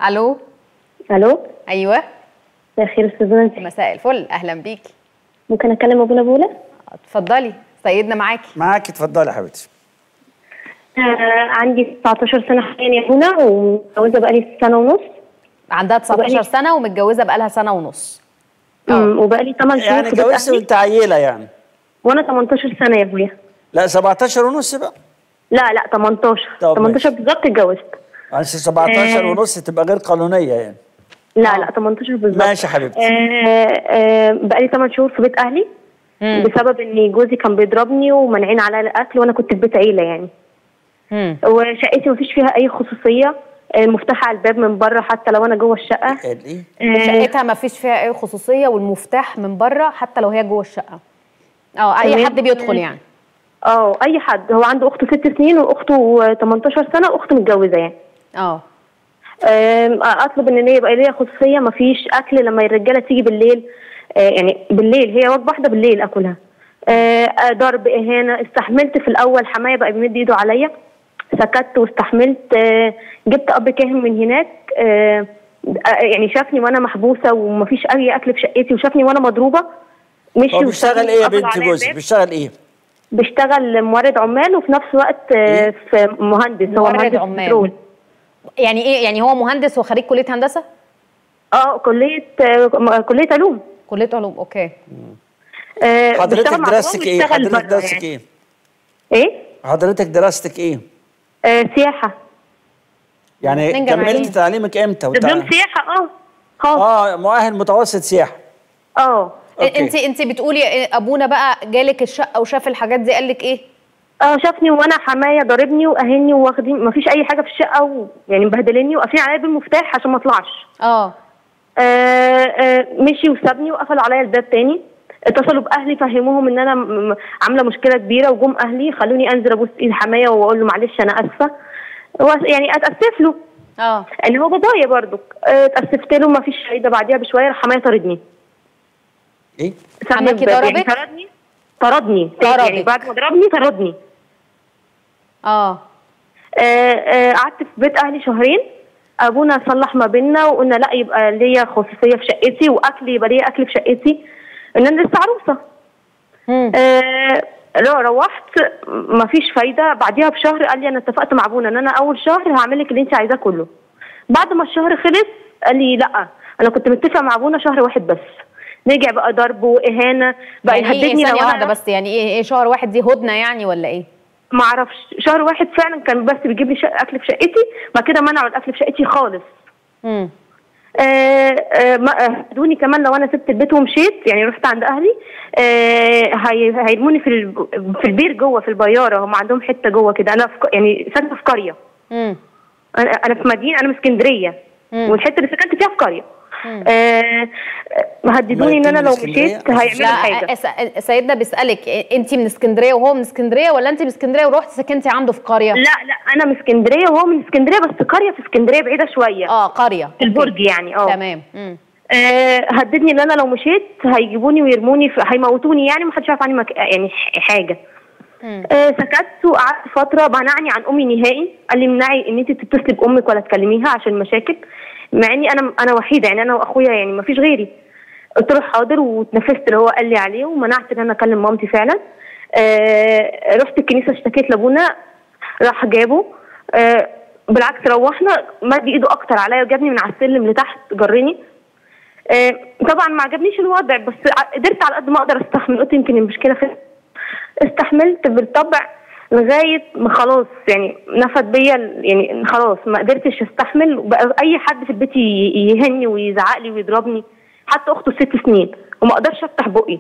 الو الو ايوه مساء الخير استاذ نانسي مساء الفل اهلا بيكي ممكن اكلم ابونا بولا اتفضلي سيدنا معاكي معاكي اتفضلي يا حبيبتي آه عندي 19 سنه حاليا يا ابونا ومتجوزه بقالي سنه ونص عندها 19 وبقالي- سنه ومتجوزه بقالها سنه ونص أمم، وبقالي 8 شهور يعني في بيت اتجوزتي أهلي، وانت عيله يعني وانا 18 سنه يا ابويا لا 17 ونص بقى لا لا 18 طب 18 ماشي. بالظبط اتجوزت يعني 17 آه. ونص تبقى غير قانونيه يعني لا لا 18 بالظبط ماشي يا حبيبتي آه آه بقالي 8 شهور في بيت اهلي مم. بسبب ان جوزي كان بيضربني ومنعين عليا الاكل وانا كنت في بيت عيله يعني مم. وشقتي مفيش فيها اي خصوصيه آه، مفتاح على الباب من بره حتى لو انا جوه الشقه قال ايه آه، شقتها ما فيش فيها اي خصوصيه والمفتاح من بره حتى لو هي جوه الشقه اه اي تمام. حد بيدخل يعني اه اي حد هو عنده اخته ست سنين واخته 18 سنه واخته متجوزه يعني اه آم، اطلب ان يبقى ليا خصوصيه مفيش اكل لما الرجاله تيجي بالليل آه، يعني بالليل هي وجبه واحده بالليل اكلها آه، آه، ضرب اهانه استحملت في الاول حمايه بقى بيمد ايده عليا سكت واستحملت آه، جبت اب كاهن من هناك آه، آه، يعني شافني وانا محبوسه ومفيش اي اكل في شقتي وشافني وانا مضروبه مشي هو بيشتغل وسابني ايه يا وقفل بنت عليا جوزك الباب. بيشتغل ايه بيشتغل مورد عمال وفي نفس الوقت آه، إيه؟ في مهندس هو مورد مهندس عمال. بترول يعني ايه يعني هو مهندس وخريج كليه هندسه اه كليه آه، م- كليه علوم كليه علوم اوكي آه، بيشتغل حضرتك مع دراستك باباه ايه وبيشتغل حضرتك بره دراستك يعني. ايه ايه حضرتك دراستك ايه آه سياحه يعني اتنين جامعيين. كملت تعليمك امتى وتع- دبلوم سياحه اه خاص اه مؤهل متوسط سياحه اه أوكي. انت انت بتقولي إيه، ابونا بقى جالك الشقه وشاف الحاجات دي قال لك ايه اه شافني وانا حمايه ضاربني واهني واخدين مفيش اي حاجه في الشقه و... يعني مبهدلني وقافلين عليا بالمفتاح عشان ما اطلعش اه آه آه مشي وسابني وقفلوا عليا الباب تاني اتصلوا باهلي فهموهم ان انا م- م- عامله مشكله كبيره وجم اهلي خلوني انزل ابوس ايد حمايه واقول له معلش انا اسفه هو يعني اتاسف له اه ان هو بابايا برضك آه، اتاسفت له مفيش فايده بعديها بشويه راح حمايه طردني ايه سابني حماكي الباب، يعني ضربك؟ طردني طردني يعني طردك. بعد ما ضربني طردني اه آه، آه، قعدت في بيت اهلي شهرين ابونا صلح ما بيننا وقلنا لا يبقى ليا خصوصيه في شقتي واكل يبقى ليا اكل في شقتي ان انا لسه عروسه مم. آه، رو- روحت ما فيش فايده بعديها بشهر قال لي انا اتفقت مع ابونا ان انا اول شهر هعمل لك اللي انت عايزاه كله بعد ما الشهر خلص قال لي لا انا كنت متفق مع ابونا شهر واحد بس رجع بقى ضرب واهانه بقى يعني ايه يهددني لو ثانيه انا واحده بس يعني ايه ايه شهر واحد دي هدنه يعني ولا ايه ما اعرفش شهر واحد فعلا كان بس بيجيب لي شق- اكل في شقتي بعد كده منعوا الاكل في شقتي خالص امم آه، آه، ما- آه، هدوني كمان لو انا سبت البيت ومشيت يعني رحت عند اهلي آه، هي- هيرموني في ال- في البير جوه في البياره هم عندهم حته جوه كده انا في ق- يعني ساكنه في قريه امم انا انا في مدينه انا من اسكندريه مم. والحته اللي سكنت فيها في قريه آه، آه، هددوني ان انا لو اسكندرية؟ مشيت هيعملوا حاجه لا أس- سيدنا بيسالك انت من اسكندريه وهو من اسكندريه ولا انت من اسكندريه ورحت سكنتي عنده في قريه لا لا انا من اسكندريه وهو من اسكندريه بس قريه في اسكندريه بعيده شويه اه قريه في البرج يعني اه تمام مم. آه، هددني ان انا لو مشيت هيجيبوني ويرموني في هيموتوني يعني محدش يعرف عني مك... يعني ح- حاجه مم. آه، سكت وقعدت فتره منعني عن امي نهائي قال لي منعي ان انت تتصلي بامك ولا تكلميها عشان مشاكل مع اني انا انا وحيده يعني انا واخويا يعني ما فيش غيري قلت له حاضر واتنفست اللي هو قال لي عليه ومنعت ان انا اكلم مامتي فعلا آه، رحت الكنيسه اشتكيت لابونا راح جابه آه، بالعكس روحنا مد ايده اكتر عليا وجابني من على السلم لتحت جرني آه، طبعا ما عجبنيش الوضع بس ع- قدرت على قد ما اقدر استحمل قلت يمكن المشكله في استحملت بالطبع لغايه ما خلاص يعني نفد بيا ال- يعني خلاص ما قدرتش استحمل بقى اي حد في البيت ي- يهني ويزعق لي ويضربني حتى اخته ست سنين وما اقدرش افتح بقي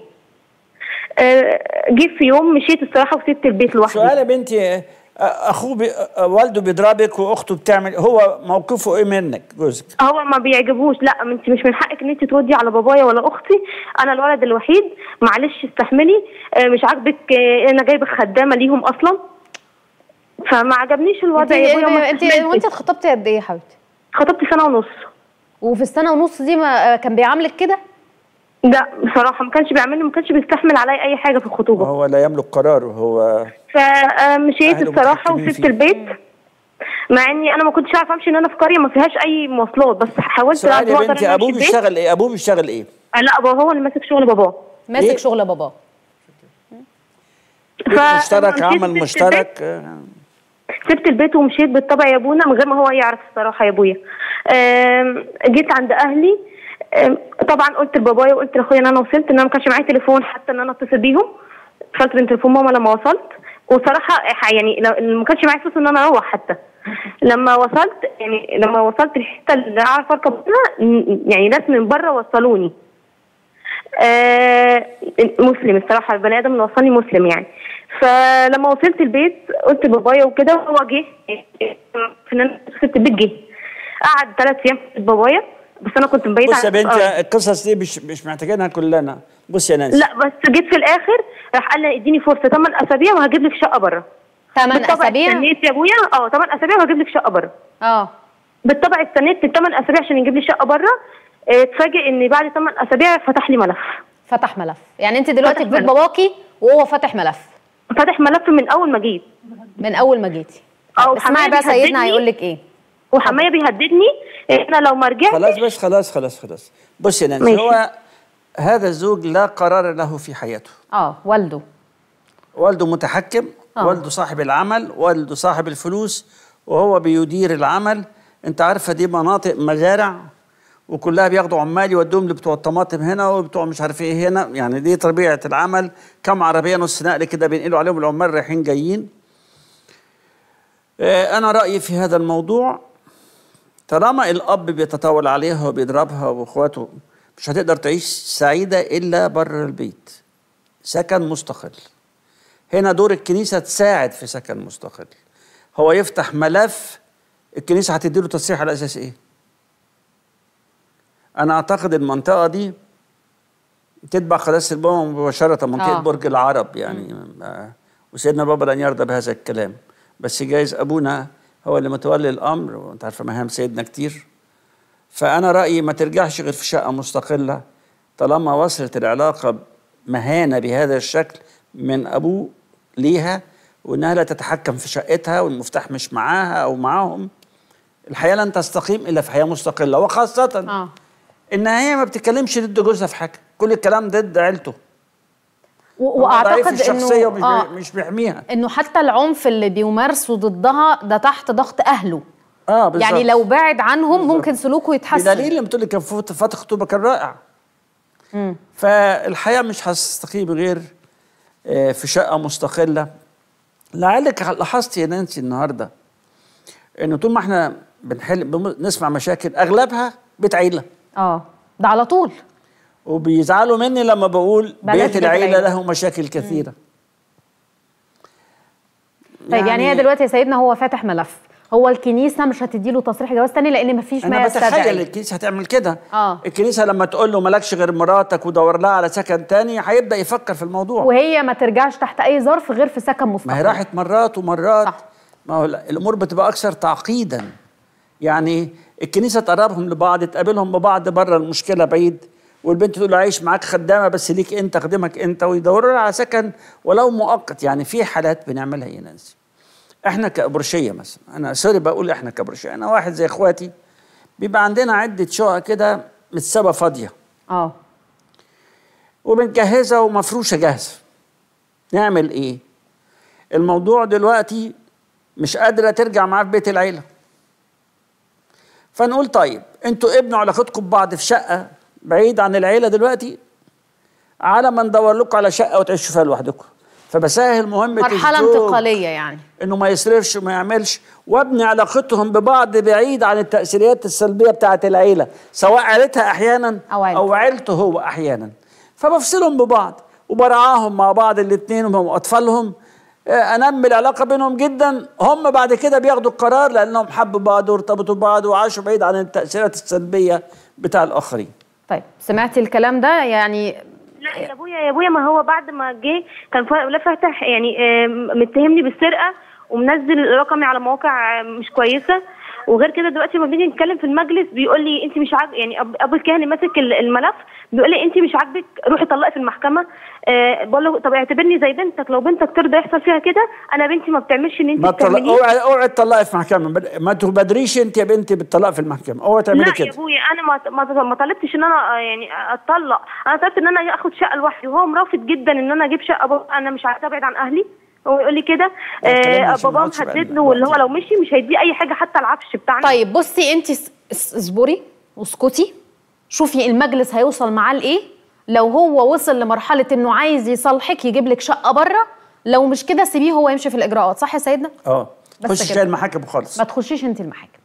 آه، جه في يوم مشيت الصراحه وسبت البيت لوحدي سؤال يا بنتي آه، اخوه بي... آه، والده بيضربك واخته بتعمل هو موقفه ايه منك جوزك هو ما بيعجبوش لا انت مش من حقك ان انت تودي على بابايا ولا اختي انا الولد الوحيد معلش استحملي آه، مش عاجبك آه، انا جايبك خدامه ليهم اصلا فما عجبنيش انت الوضع يا ابويا وما انت استحملتش. وانت اتخطبتي قد ايه يا حبيبتي خطبت سنه ونص وفي السنه ونص دي ما كان بيعاملك كده لا بصراحه ما كانش بيعملني ما كانش بيستحمل عليا اي حاجه في الخطوبه هو لا يملك قراره هو فمشيت أهله الصراحه متحكمين وسبت فيه. البيت مع اني انا ما كنتش عارفه امشي ان انا في قريه ما فيهاش اي مواصلات بس حاولت سؤال على يا قد ما أقدر بنتي إن أنا ابوه أمشي البيت. بيشتغل ايه ابوه بيشتغل ايه آه، لا بابا هو اللي ماسك شغل باباه ماسك إيه؟ شغل باباه بيت ف- مشترك مشيت عمل سبت البيت- مشترك آه. سبت البيت ومشيت بالطبع يا ابونا من غير ما هو يعرف الصراحه يا ابويا آم، جيت عند اهلي آم، طبعا قلت لبابايا وقلت لاخويا ان انا وصلت ان انا ما كانش معايا تليفون حتى ان انا اتصل بيهم اتصلت من تليفون ماما لما وصلت وصراحه ح- يعني لو- ما كانش معايا فلوس ان انا اروح حتى لما وصلت يعني لما وصلت الحته اللي اعرف اركب منها م- يعني ناس من بره وصلوني آه مسلم الصراحه البني ادم اللي وصلني مسلم يعني فلما وصلت البيت قلت لبابايا وكده هو جه في ان انا وصلت البيت جه قعد ثلاث ايام في بيت بابايا بس انا كنت مبيت بص يا على- بنتي آه. القصص دي مش مش محتاجينها كلنا بص يا نانسي لا بس جيت في الاخر راح قال لي اديني فرصه ثمان اسابيع وهجيب لك شقه بره ثمان بالطبع اسابيع استنيت يا ابويا اه ثمان اسابيع وهجيب لك شقه بره اه بالطبع استنيت الثمان اسابيع عشان يجيب لي شقه بره اه، اتفاجئ ان بعد ثمان اسابيع فتح لي ملف فتح ملف يعني انت دلوقتي فتح في بيت ملف. باباكي وهو فاتح ملف فتح ملف من اول ما جيت من اول ما جيتي اه اسمعي وحماية بقى سيدنا بيهددني- هيقول لك ايه وحمايه بيهددني ان انا لو ما رجعت خلاص بس خلاص خلاص خلاص بص يا نانسي ماشي. هو هذا الزوج لا قرار له في حياته اه والده والده متحكم آه. والده صاحب العمل والده صاحب الفلوس وهو بيدير العمل انت عارفه دي مناطق مزارع وكلها بياخدوا عمال يودوهم لبتوع الطماطم هنا وبتوع مش عارف ايه هنا يعني دي طبيعه العمل كم عربيه نص نقل كده بينقلوا عليهم العمال رايحين جايين آه، انا رايي في هذا الموضوع طالما الاب بيتطاول عليها وبيضربها واخواته مش هتقدر تعيش سعيده الا بره البيت سكن مستقل هنا دور الكنيسه تساعد في سكن مستقل هو يفتح ملف الكنيسه هتديله تصريح على اساس ايه انا اعتقد المنطقه دي تتبع قداسه البابا مباشره منطقه آه. آه. برج العرب يعني آه. وسيدنا البابا لن يرضى بهذا الكلام بس جايز ابونا هو اللي متولي الامر وانت عارفه مهام سيدنا كتير فانا رايي ما ترجعش غير في شقه مستقله طالما وصلت العلاقه مهانه بهذا الشكل من ابوه ليها وانها لا تتحكم في شقتها والمفتاح مش معاها او معاهم الحياه لن تستقيم الا في حياه مستقله وخاصه اه ان هي ما بتتكلمش ضد جوزها في حاجه كل الكلام ضد عيلته و- هو ضعيف واعتقد الشخصيه انه ومش اه مش بيحميها انه حتى العنف اللي بيمارسه ضدها ده تحت ضغط اهله اه بالظبط يعني لو بعد عنهم بالظبط. ممكن سلوكه يتحسن بدليل لما تقول لي كان في فتره خطوبه كان رائع فالحياه مش هتستقيم غير آه، في شقه مستقله لعلك لاحظت يا نانسي النهارده انه طول ما احنا بنحل بم- نسمع مشاكل اغلبها بيت عيله اه ده على طول وبيزعلوا مني لما بقول بلاش بيت بيت العيله العيلة. له مشاكل كثيره طيب يعني هي دلوقتي يا سيدنا هو فاتح ملف هو الكنيسه مش هتديله تصريح جواز تاني لان مفيش ما انا بتخيل يستدعي الكنيسه هتعمل كده آه. الكنيسه لما تقول له مالكش غير مراتك ودور لها على سكن تاني هيبدا يفكر في الموضوع وهي ما ترجعش تحت اي ظرف غير في سكن مستقل ما هي راحت مرات ومرات صح. ما هو لا، الامور بتبقى اكثر تعقيدا يعني الكنيسه تقربهم لبعض تقابلهم ببعض بره المشكله بعيد والبنت تقول له عايش معاك خدامه بس ليك انت خدمك انت ويدوروا لها على سكن ولو مؤقت يعني في حالات بنعملها يا نانسي احنا كابرشيه مثلا انا سوري بقول احنا كابرشيه انا واحد زي اخواتي بيبقى عندنا عده شقق كده متسابه فاضيه اه وبنجهزها ومفروشه جاهزه نعمل ايه الموضوع دلوقتي مش قادره ترجع معاه في بيت العيله فنقول طيب انتوا ابنوا علاقتكم ببعض في شقه بعيد عن العيله دلوقتي على ما ندور لكم على شقه وتعيشوا فيها لوحدكم فبسهل مهمه مرحله الزوج انتقاليه يعني انه ما يصرفش وما يعملش وابني علاقتهم ببعض بعيد عن التاثيرات السلبيه بتاعه العيله سواء عيلتها احيانا أو عيلته. او عيلته هو احيانا فبفصلهم ببعض وبرعاهم مع بعض الاثنين وهم اطفالهم آه، انمي العلاقه بينهم جدا هم بعد كده بياخدوا القرار لانهم حبوا بعض وارتبطوا ببعض وعاشوا بعيد عن التاثيرات السلبيه بتاع الاخرين طيب سمعتي الكلام ده يعني لا يا ابويا يا ابويا ما هو بعد ما جه كان فا- لا فاتح يعني آم، متهمني بالسرقه ومنزل رقمي على مواقع آم، مش كويسه و- وغير كده دلوقتي لما بنيجي نتكلم في المجلس بيقول لي انت مش عاجب يعني أب- ابو الكاهن اللي ماسك ال- الملف بيقول لي انت مش عاجبك روحي طلقي في المحكمه آه بقول له طب اعتبرني زي بنتك لو بنتك ترضى يحصل فيها كده انا بنتي ما بتعملش ان انت ما تطلق بتعمليه اوعي اوعي تطلقي في محكمه بد- ما تبادريش انت يا بنتي بالطلاق في المحكمه اوعي تعملي لا يا كده ابويا انا ما ما ما طلبتش ان انا آه، يعني اتطلق انا طلبت ان انا اخد شقه لوحدي وهو مرافض جدا ان انا اجيب شقه بابا انا مش عايزه ابعد عن اهلي هو يقول لي كده الكلام آه مش- ما بابا نقعدش بقى مهدد له واللي هو دلوقتي. لو مشي مش هيديه اي حاجه حتى العفش بتاعنا طيب بصي انت اس- اس- اصبري واسكتي شوفي المجلس هيوصل معاه لايه لو هو وصل لمرحله انه عايز يصالحك يجيب لك شقه بره لو مش كده سيبيه هو يمشي في الاجراءات صح يا سيدنا اه بس خش كده. شايل المحاكم خالص ما تخشيش انت المحاكم